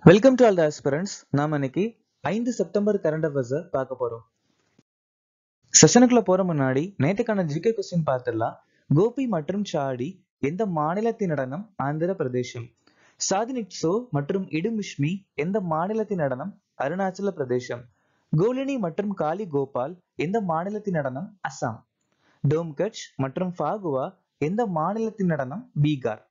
welcome to all the aspirants நாம இன்னைக்கு ஐந்து செப்டம்பர் கரண்ட் அஃபேர்ஸை பார்க்க போறோம் செஷனுக்குள்ள போற முன்னாடி நேற்றுக்கான ஜிகே கொஸ்டின் பார்த்துடலாம் கோபி மற்றும் சாடி எந்த மாநிலத்தின் நடனம் ஆந்திர பிரதேசம் சாதினிட்சோ மற்றும் இடுமிஷ்மி எந்த மாநிலத்தின் நடனம் அருணாச்சல பிரதேசம் கோலினி மற்றும் காளி கோபால் எந்த மாநிலத்தின் நடனம் அசாம் டோம்கட்ச் மற்றும் ஃபாகுவா எந்த மாநிலத்தின் நடனம் பீகார்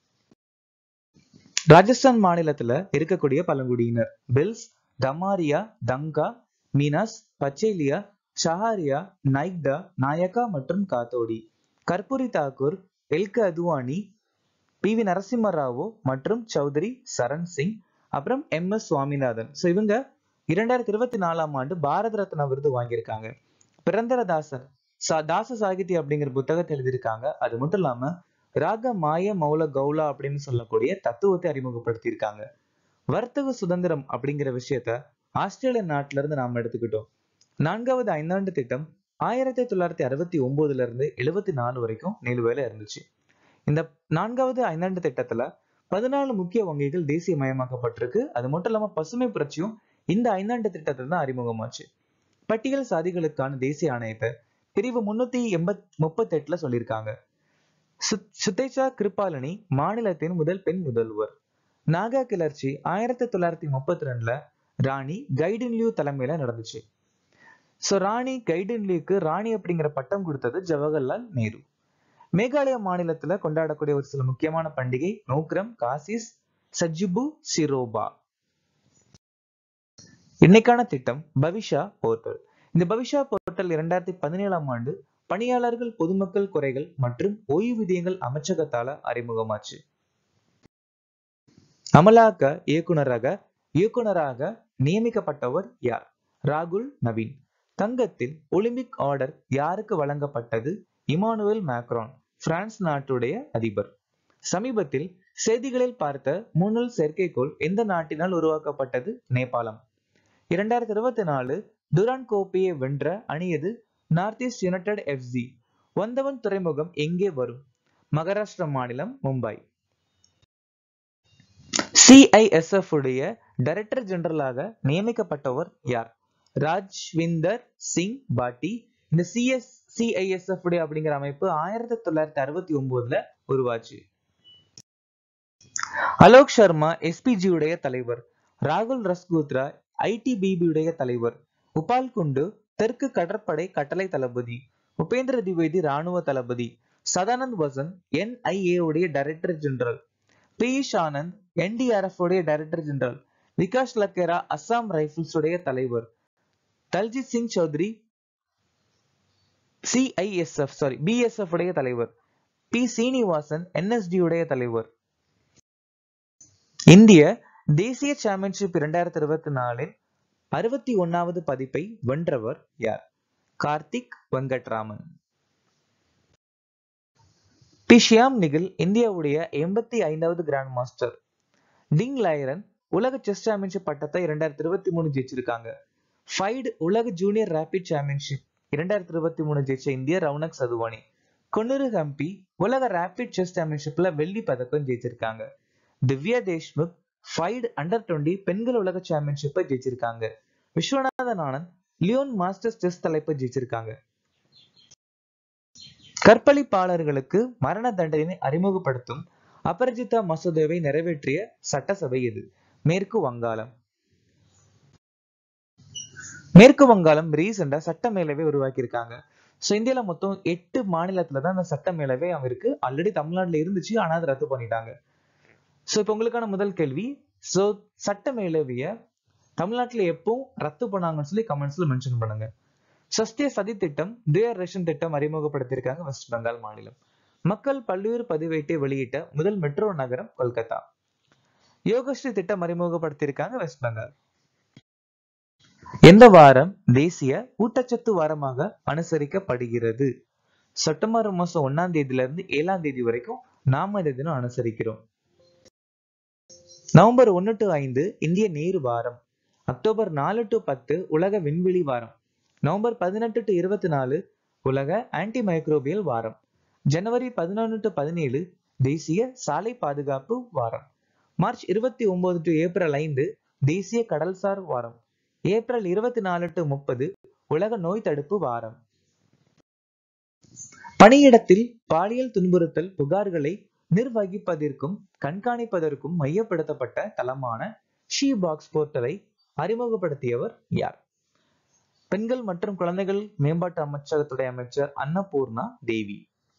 ராஜஸ்தான் மாநிலத்துல இருக்கக்கூடிய பழங்குடியினர் பில்ஸ் தமாரியா தங்கா மீனாஸ் பச்சேலியா ஷஹாரியா நைக்டா நாயக்கா மற்றும் காத்தோடி கர்பூரி தாக்கூர் எல்க அத்வானி பி வி நரசிம்மராவோ மற்றும் சௌத்ரி சரண் சிங் அப்புறம் எம் எஸ் சுவாமிநாதன் ஸோ இவங்க இரண்டாயிரத்தி இருபத்தி நாலாம் ஆண்டு பாரத ரத்னா விருது வாங்கியிருக்காங்க பிறந்தரதாசன் சா தாச சாகித்ய அப்படிங்கிற புத்தகத்தை எழுதியிருக்காங்க அது மட்டும் இல்லாம ராக மாய மௌல கௌலா அப்படின்னு சொல்லக்கூடிய தத்துவத்தை அறிமுகப்படுத்தியிருக்காங்க வர்த்தக சுதந்திரம் அப்படிங்கிற விஷயத்த ஆஸ்திரேலிய நாட்டில இருந்து நாம எடுத்துக்கிட்டோம் நான்காவது ஐந்தாண்டு திட்டம் ஆயிரத்தி தொள்ளாயிரத்தி அறுபத்தி ஒன்பதுல இருந்து எழுபத்தி நாலு வரைக்கும் நிலுவையில இருந்துச்சு இந்த நான்காவது ஐந்தாண்டு திட்டத்துல பதினாலு முக்கிய வங்கிகள் தேசியமயமாக்கப்பட்டிருக்கு அது மட்டும் இல்லாம பசுமை புரட்சியும் இந்த ஐந்தாண்டு திட்டத்துல தான் அறிமுகமாச்சு பட்டியல் சாதிகளுக்கான தேசிய ஆணையத்தை பிரிவு முன்னூத்தி எண்பத் முப்பத்தி எட்டுல சொல்லியிருக்காங்க சுத்தேஷா கிருபாலனி மாநிலத்தின் முதல் பெண் முதல்வர் நாகா கிளர்ச்சி ஆயிரத்தி தொள்ளாயிரத்தி முப்பத்தி ரெண்டுல ராணி கைடின்லியூ தலைமையில நடந்துச்சு சோ ராணி கைடின்லியூக்கு ராணி அப்படிங்கிற பட்டம் கொடுத்தது ஜவஹர்லால் நேரு மேகாலய மாநிலத்துல கொண்டாடக்கூடிய ஒரு சில முக்கியமான பண்டிகை நோக்ரம் காசிஸ் சஜிபு சிரோபா இன்னைக்கான திட்டம் பவிஷா போர்ட்டல் இந்த பவிஷா போர்ட்டல் இரண்டாயிரத்தி பதினேழாம் ஆண்டு பணியாளர்கள் பொதுமக்கள் குறைகள் மற்றும் ஓய்வூதியங்கள் அமைச்சகத்தால அறிமுகமாச்சு அமலாக்க இயக்குனராக இயக்குனராக நியமிக்கப்பட்டவர் யார் ராகுல் நவீன் தங்கத்தில் ஒலிம்பிக் ஆர்டர் யாருக்கு வழங்கப்பட்டது இமானுவேல் மேக்ரான் பிரான்ஸ் நாட்டுடைய அதிபர் சமீபத்தில் செய்திகளில் பார்த்த முன்னல் செயற்கைக்கோள் எந்த நாட்டினால் உருவாக்கப்பட்டது நேபாளம் இரண்டாயிரத்தி இருபத்தி நாலு டுரான் கோப்பையை வென்ற அணியது நார்த் ஈஸ்ட் யுனைடெட் எஃப்சி வந்தவன் துறைமுகம் எங்கே வரும் மகாராஷ்டிரா மாநிலம் மும்பை சிஐஎஸ்எஃப் உடைய டைரக்டர் ஜெனரலாக நியமிக்கப்பட்டவர் யார் ராஜ்விந்தர் சிங் பாட்டி இந்த சிஎஸ் சிஐஎஸ்எஃப் உடைய அப்படிங்கிற அமைப்பு ஆயிரத்தி தொள்ளாயிரத்தி அறுபத்தி ஒன்பதுல உருவாச்சு அலோக் சர்மா எஸ்பிஜி உடைய தலைவர் ராகுல் ரஸ்கூத்ரா ஐடிபிபி உடைய தலைவர் உபால் குண்டு தெற்கு கடற்படை கட்டளை தளபதி உபேந்திர திவேதி ராணுவ தளபதி சதானந்த் வசந்த் என்ஐஏ உடைய director general Piyush Anand NDRF உடைய director general Vikash Lakhera Assam Rifles உடைய தலைவர் Daljit Singh Chaudhary CISF sorry BSF உடைய தலைவர் பி சீனிவாசன் என்எஸ்டி உடைய தலைவர் இந்திய தேசிய சாம்பியன்ஷிப் இரண்டாயிரத்தி இருபத்தி நாலில் அறுபத்தி ஒன்னாவது பதிப்பை வென்றவர் யார் கார்த்திக் வெங்கட்ராமன் பி ஷியாம் நிகில் இந்தியாவுடைய எண்பத்தி ஐந்தாவது கிராண்ட் மாஸ்டர் டிங் லைரன் உலக செஸ் சாம்பியன்ஷிப் பட்டத்தை இரண்டாயிரத்தி இருபத்தி மூணு ஜெயிச்சிருக்காங்க ஃபைடு உலக ஜூனியர் ரேபிட் சாம்பியன்ஷிப் இரண்டாயிரத்தி இருபத்தி மூணு ஜெயிச்ச இந்திய ரவுனக் சதுவானி கொன்னூரு ஹம்பி உலக ரேபிட் செஸ் சாம்பியன்ஷிப்ல வெள்ளி பதக்கம் ஜெயிச்சிருக்காங்க Divya Deshmukh FIDE under twenty பெண்கள் உலக சாம்பியன்ஷிப்பை ஜெயிச்சிருக்காங்க Viswanathan Anand Leon masters chess தலைப்பை ஜெயிச்சிருக்காங்க கற்பழிப்பாளர்களுக்கு மரண தண்டனை அறிமுகப்படுத்தும் அபரிஜிதா மசோதாவை நிறைவேற்றிய சட்டசபை இது மேற்கு வங்காளம் மேற்கு வங்காளம் ரீசெண்டா சட்ட மேலவை உருவாக்கி இருக்காங்க ஸோ இந்தியால மொத்தம் எட்டு மாநிலத்துல தான் அந்த சட்ட மேலவை அவங்க இருக்கு ஆல்ரெடி தமிழ்நாட்டுல இருந்துச்சு ஆனா அதை ரத்து பண்ணிட்டாங்க ஸோ இப்போ உங்களுக்கான முதல் கேள்வி ஸோ சட்ட மேலவைய தமிழ்நாட்டில் எப்போ ரத்து பண்ணாங்கன்னு சொல்லி கமெண்ட்ஸ்ல மென்ஷன் பண்ணுங்க சஸ்திய சதி திட்டம் துயர் ரேஷன் திட்டம் அறிமுகப்படுத்தியிருக்காங்க வெஸ்ட் பெங்கால் மாநிலம் மக்கள் பல்வேறு பதிவேட்டை வெளியிட்ட முதல் மெட்ரோ நகரம் கொல்கத்தா யோகஸ்ரீ திட்டம் அறிமுகப்படுத்தியிருக்காங்க வெஸ்ட் பெங்கால் எந்த வாரம் தேசிய ஊட்டச்சத்து வாரமாக அனுசரிக்கப்படுகிறது செப்டம்பர் மாசம் ஒன்னாம் தேதியில இருந்து ஏழாம் தேதி வரைக்கும் நாம இந்த தினம் அனுசரிக்கிறோம் நவம்பர் ஒன்னு டு ஐந்து இந்திய நீர் வாரம் அக்டோபர் நாலு டு பத்து உலக விண்வெளி வாரம் நவம்பர் பதினெட்டு டு இருபத்தி நாலு உலக ஆன்டி மைக்ரோபியல் வாரம் ஜனவரி பதினொன்று டு பதினேழு தேசிய சாலை பாதுகாப்பு வாரம் மார்ச் இருபத்தி ஒன்பது டு ஏப்ரல் ஐந்து தேசிய கடல்சார் வாரம் ஏப்ரல் இருபத்தி நாலு டு முப்பது உலக நோய் தடுப்பு வாரம் பணியிடத்தில் பாலியல் துன்புறுத்தல் புகார்களை நிர்வகிப்பதற்கும் கண்காணிப்பதற்கும் மையப்படுத்தப்பட்ட தளமான ஷீ பாக்ஸ் போர்ட்டலை அறிமுகப்படுத்தியவர் யார் பெண்கள் மற்றும் குழந்தைகள் மேம்பாட்டு அமைச்சகத்துடைய அமைச்சர் அன்னபூர்ணா தேவி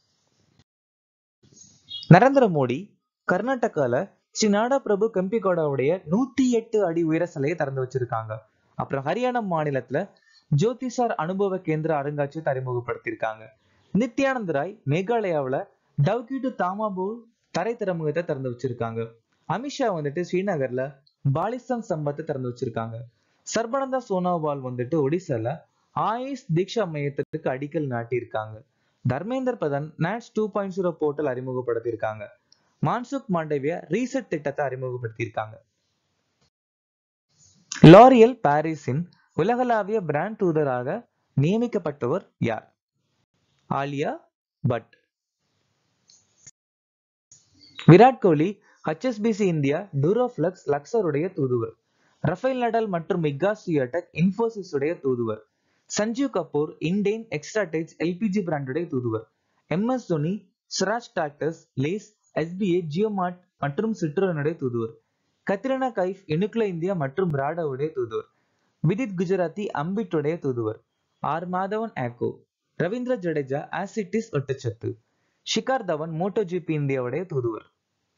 நரேந்திர மோடி கர்நாடகால ஸ்ரீ நாடா பிரபு கம்பிகோடாவுடைய நூத்தி எட்டு அடி உயர சிலையை திறந்து வச்சிருக்காங்க அப்புறம் ஹரியானா மாநிலத்துல ஜோதிசார் அனுபவ கேந்திர அருங்காட்சியகத்தை அறிமுகப்படுத்தியிருக்காங்க நித்யானந்த் ராய் மேகாலயாவுல டவுகி டு தாமாபூர் தரை துறைமுகத்தை திறந்து வச்சிருக்காங்க அமித்ஷா வந்துட்டு ஸ்ரீநகர்ல பாலிஸ்தான் சம்பத்தை திறந்து வச்சிருக்காங்க சர்பானந்தா சோனோவால் வந்துட்டு ஒடிசால ஆயுஷ் தீக்ஷா மையத்திற்கு அடிக்கல் நாட்டியிருக்காங்க Dharmendra Pradhan NATS two point zero portal அறிமுகப்படுத்தியிருக்காங்க மான்சுக் மாண்டவியா ரீசெட் திட்டத்தை அறிமுகப்படுத்தியிருக்காங்க லாரியல் பாரிஸின் உலகளாவிய பிராண்ட் தூதராக நியமிக்கப்பட்டவர் யார் ஆலியா பட் விராட் கோலி ஹெச்எஸ்பிசி இந்தியா டூரோஃப்ளக்ஸ் லக்ஸருடைய தூதுவர் ரஃபேல் நடால் மற்றும் இக்கா சியோடெக் இன்ஃபோசிஸ் உடைய தூதுவர் சஞ்சீவ் கபூர் இண்டேன் எக்ஸ்ட்ராடெச் எல்பிஜி பிராண்டுடைய தூதுவர் M S Dhoni Swaraj tractors Lay's SPA JioMart மற்றும் சிட்ரோனுடைய தூதுவர் கத்ரினா கைஃப் யுனிக்லோ இந்தியா மற்றும் ராடாவுடைய தூதுவர் விதித் குஜராத்தி அம்பிட்டுடைய தூதுவர் ஆர் மாதவன் ஆக்கோ ரவீந்திர ஜடேஜா ஆசிட்டிஸ் ஒட்டச்சத்து ஷிகார் தவன் மோட்டோ ஜிபி இந்தியாவுடைய தூதுவர்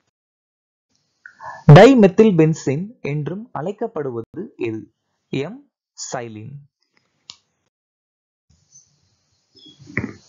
டைமெத்தில் பென்சின் என்றும் அழைக்கப்படுவது எது எம் சைலின்